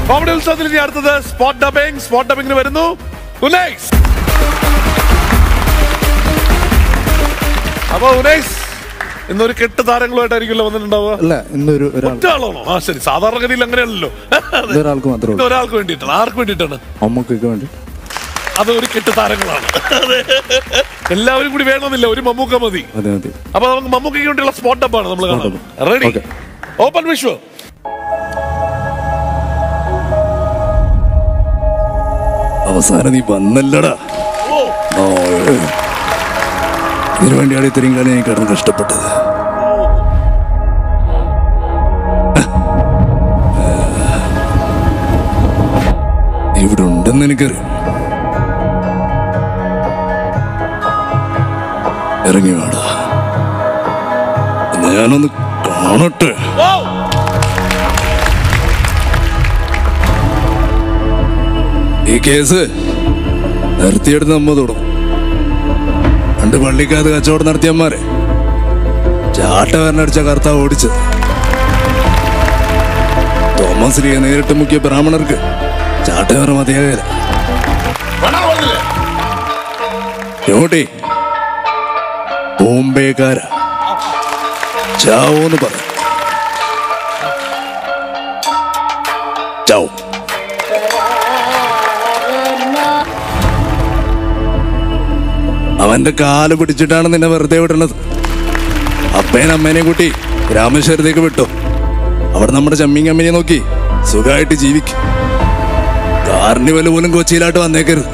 Comedy ഉത്സവത്തിൽ ഇനി അടുത്തത് സ്പോട്ട് ഡബിംഗ് സ്പോട്ട് ഡബിംഗിന് വരുന്നു ഉനൈസ് അപ്പൊ ഉനൈസ് ഇന്നൊരു കെട്ട് താരങ്ങളുമായിട്ടായിരിക്കുമല്ലോ വന്നിട്ടുണ്ടാവുക അല്ല ഇന്നൊരു ഒരാൾ ഒറ്റ ആളാണോ ആ ശരി സാധാരണഗതിയിൽ അങ്ങനെയല്ലല്ലോ അതെ. ഇതൊരാൾക്ക് മാത്രമേ ഇത് ഉള്ളൂ ഒരാൾക്ക് വേണ്ടിയിട്ടാണ് ആർക്ക് വേണ്ടിയിട്ടാണ് അമ്മക്കൊക്കെ വേണ്ടി അത് ഒരു കെട്ട് താരങ്ങളാണ് അതെ. എല്ലാവരും കൂടി വേണമെന്നില്ല ഒരു മമ്മൂക്ക മതി അതെ അതെ അപ്പൊ നമുക്ക് മമ്മൂക്കയ്ക്ക് വേണ്ടിയുള്ള സ്പോട്ട് ഡബ്ബാണ് നമ്മൾ കാണുന്നത് റെഡി Okay. ഓപ്പൺ വിശ്വ അവസാനം നീ വന്നല്ലടാ ആ, ഏ. ഇതിനു വേണ്ടിയാണ് ഇത്രയും കാലം ഞാൻ കിടന്ന് കഷ്ടപ്പെട്ടത് ഇവിടെ ഉണ്ടെന്ന് എനിക്കറിയാം ഇറങ്ങി വേടാ എന്നാ ഞാനൊന്ന് കാണട്ടെ ഈ കേസ് നിർത്തിയെടുത്ത് നമ്മ തുടങ്ങും പണ്ട് പള്ളിക്കകത്ത് കച്ചവടം നടത്തിയമ്മാരെ ചാട്ട വരണടിച്ച കർത്താവ് ഓടിച്ചത് തോമസ് ലീയെ നേരിട്ട് മുക്കിയ ബ്രാഹ്മണർക്ക് ചാട്ട വേറെ മതിയാകില്ല ചോട്ടി ബോംബേക്കാര ചാവോന്ന് പറ ചാവും അവന്റെ കാല് പിടിച്ചിട്ടാണ് നിന്നെ വെറുതെ വിടണത് അപ്പേനും അമ്മേനെയും കൂട്ടി രാമേശ്വരത്തേക്ക് വിട്ടു അവിടെ നമ്മുടെ ചമ്മിങ് അമ്മനെ നോക്കി സുഖമായിട്ട് ജീവിക്കും കാർണിവൽ പോലും കൊച്ചിയിലായിട്ട് വന്നേക്കരുത്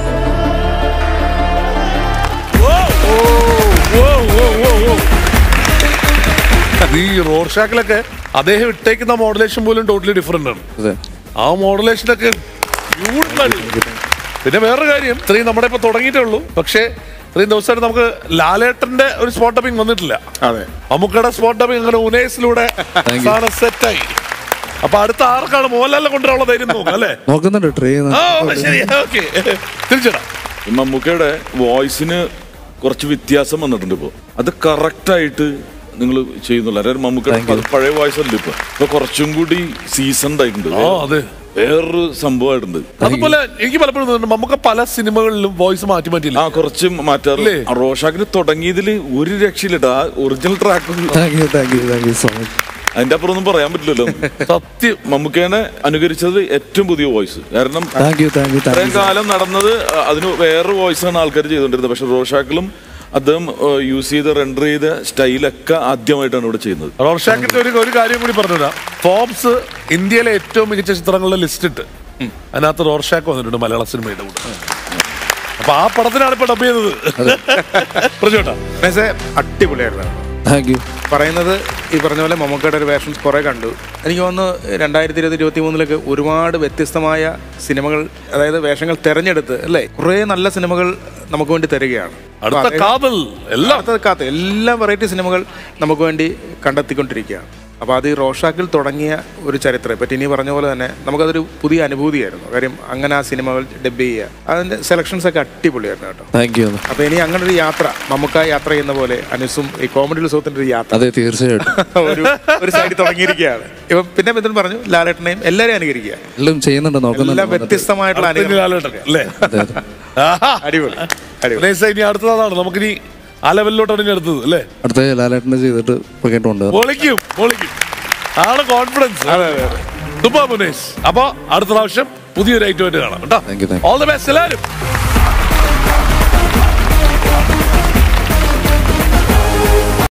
ഈ റോഡ് ഷാക്കിലൊക്കെ അദ്ദേഹം ഇട്ടേക്കുന്ന മോഡുലേഷൻ പോലും ടോട്ടലി ഡിഫറെന്റ് ആണ് അതെ ആ മോഡുലേഷനൊക്കെ ബ്യൂട്ടിഫുൾ പിന്നെ വേറൊരു കാര്യം ഇത്രയും നമ്മുടെ ഇപ്പൊ തുടങ്ങിയിട്ടേ ഉള്ളൂ പക്ഷേ ഇത്രയും ദിവസമായിട്ട് നമുക്ക് ലാലേട്ടന്റെ ഒരു സ്പോട്ട് ഡബിങ് വന്നിട്ടില്ല അതെ നമുക്കടെ സ്പോട്ട് ഡബിങ് അങ്ങനെ ഉനേസിലൂടെ Thank you. സാധനം സെറ്റായി അപ്പൊ അടുത്ത ആർക്കാണ് മോഹൻലാലിനെ കൊണ്ടുവരാനുള്ള ധൈര്യം നോക്കാം അല്ലേ നോക്കുന്നുണ്ട് ട്രൈ ആ ശരി ഓക്കെ തിരിച്ചടാ ഈ മമ്മൂക്കയുടെ വോയിസിന് കുറച്ച് വ്യത്യാസം വന്നിട്ടുണ്ട് ഇപ്പോൾ അത് കറക്റ്റായിട്ട് നിങ്ങൾ ചെയ്യുന്നില്ല അതായത് മമ്മൂക്കയുടെ Thank you. പ- പഴയ വോയിസ് അല്ല ഇപ്പൊ ഇപ്പൊ കുറച്ചും കൂടി സീസൺഡ് ആയിട്ടുണ്ട് ആ അതെ വേറൊരു സംഭവമായിട്ടുണ്ട് അതുപോലെ എനിക്ക് പലപ്പോഴും തോന്നുന്നു നമുക്ക് പല സിനിമകളിലും വോയിസ് മാറ്റി മാറ്റിയില്ല ആ കുറച്ച് മാറ്റാറ് ഇല്ലേ? ആ റോഷാക്കിന് തുടങ്ങിയതിൽ ഒരു രക്ഷയിലിട്ട് ആ original track thank you thank you thank you so much അതിന്റെ അപ്പുറം ഒന്നും പറയാൻ പറ്റില്ലല്ലോ സത്യം മമ്മൂക്കേനെ അനുകരിച്ചത് ഏറ്റവും പുതിയ വോയിസ് കാരണം thank you thank you thank ഇത്രയും യു കാലം നടന്നത് അ- അതിന് വേറെ വോയിസ് ആണ് ആൾക്കാർ ചെയ്തുകൊണ്ടിരുന്നത് പക്ഷെ റോഷാക്കിലും അദ്ദേഹം യൂസ് ചെയ്ത റെൻഡർ ചെയ്ത സ്റ്റൈലൊക്കെ ആദ്യമായിട്ടാണ് ഇവിടെ ചെയ്യുന്നത് റോഷാക്കിന്റെ ഒരു ഒരു കാര്യം കൂടി പറഞ്ഞുതരാം ഫോബ്സ് ഇന്ത്യയിലെ ഏറ്റവും മികച്ച ചിത്രങ്ങളുടെ ലിസ്റ്റ് ഇട്ട് അതിനകത്ത് റോർഷാക്ക് വന്നിട്ടുണ്ട് മലയാള സിനിമയുടെ കൂടെ അപ്പൊ ആ പടത്തിനാണ് ഇപ്പൊ ഡബ് ചെയ്തത് പ്രജോട്ടാ മെസ്സേ അടിപൊളിയായിരുന്നു താങ്ക് യു പറയുന്നത് ഈ പറഞ്ഞ പോലെ മമ്മൂക്കയുടെ ഒരു വേഷൻസ് കുറേ കണ്ടു എനിക്ക് തോന്നുന്നു രണ്ടായിരത്തി ഇരുപത് ഇരുപത്തി മൂന്നിലൊക്കെ ഒരുപാട് വ്യത്യസ്തമായ സിനിമകൾ അതായത് വേഷങ്ങൾ തിരഞ്ഞെടുത്ത് അല്ലേ കുറേ നല്ല സിനിമകൾ നമുക്ക് വേണ്ടി തരികയാണ് അപ്പൊ അടുത്ത അദ്ദേഹം- കാതൽ എല്ലാം അടുത്ത കാത്ത് എല്ലാ വെറൈറ്റി സിനിമകൾ നമുക്ക് വേണ്ടി കണ്ടെത്തിക്കൊണ്ടിരിക്കുകയാണ് അപ്പോൾ അത് ഈ റോഷാക്കിൽ തുടങ്ങിയ ഒരു ചരിത്രം പറ്റി ഇനി പറഞ്ഞ പോലെ തന്നെ നമുക്കതൊരു പുതിയ അനുഭൂതിയായിരുന്നു കാര്യം അങ്ങനെ ആ സിനിമകൾ ഡബ് ചെയ്യുക അതിൻ്റെ സെലക്ഷൻസ് ഒക്കെ അടിപൊളിയായിരുന്നു കേട്ടോ താങ്ക് യു അപ്പോൾ ഇനി അങ്ങനെ ഒരു യാത്ര നമുക്ക് യാത്ര ചെയ്യുന്ന പോലെ അനുസും ഈ കോമഡി ഉത്സവത്തിൻ്റെ ഒരു യാത്ര അതെ തീർച്ചയായിട്ടും ഒരു ഒരു സൈഡിൽ തുടങ്ങിയിരിക്കുകയാണ് ഇപ്പം പിന്നെ മിഥുൻ പറഞ്ഞു ലാലേട്ടനെയും എല്ലാവരെയും അനുകരിക്കുക എല്ലാം ചെയ്യുന്നുണ്ട് എല്ലാം നോക്കുന്നുണ്ട് വ്യത്യസ്തമായിട്ടുള്ള അടുത്ത അനുകരണം കാലഘട്ടം അല്ലേ അതെ അതെ ആഹാ. അടിപൊളി അടിപൊളി നൈസ്. ഇനി അടുത്തതാണ് നമുക്കിനി ആ ലെവലിലോട്ടാണ് ഇനി അടുത്തത് അല്ലേ അടുത്ത ലാലേട്ടനെ ചെയ്തിട്ട് പോയിട്ടുണ്ട് പൊളിക്കും പൊളിക്കും ആണ് കോൺഫിഡൻസ് അതെ അതെ അതെ സൂപ്പർ മുനേഷ് അപ്പൊ അടുത്ത പ്രാവശ്യം പുതിയൊരു ഐറ്റമായിട്ട് കാണാം കേട്ടോ Thank you, thank you. All the best എല്ലാവരും